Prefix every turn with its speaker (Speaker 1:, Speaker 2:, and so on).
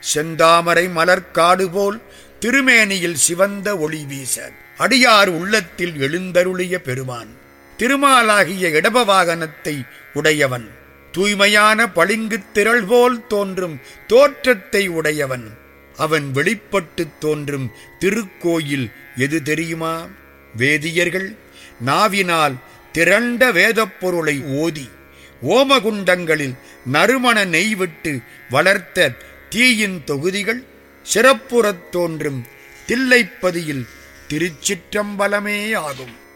Speaker 1: செந்தாமரை மலர்க்காடு போல் திருமேனியில் சிவந்த ஒளி வீச அடியார் உள்ளத்தில் எழுந்தருளிய பெருமான் திருமாலாகிய இடப வாகனத்தை உடையவன் தூய்மையான பளிங்குத் திரள் போல் தோன்றும் தோற்றத்தை உடையவன் அவன் வெளிப்பட்டுத் தோன்றும் திருக்கோயில் எது தெரியுமா வேதியர்கள் நாவினால் திரண்ட வேதப் பொருளை ஓதி ஓமகுண்டங்களில் நறுமண நெய் விட்டு வளர்த்த தீயின் தொகுதிகள் சிறப்புறத் தோன்றும் தில்லைப்பதியில் திருச்சிற்றம்பலமே ஆகும்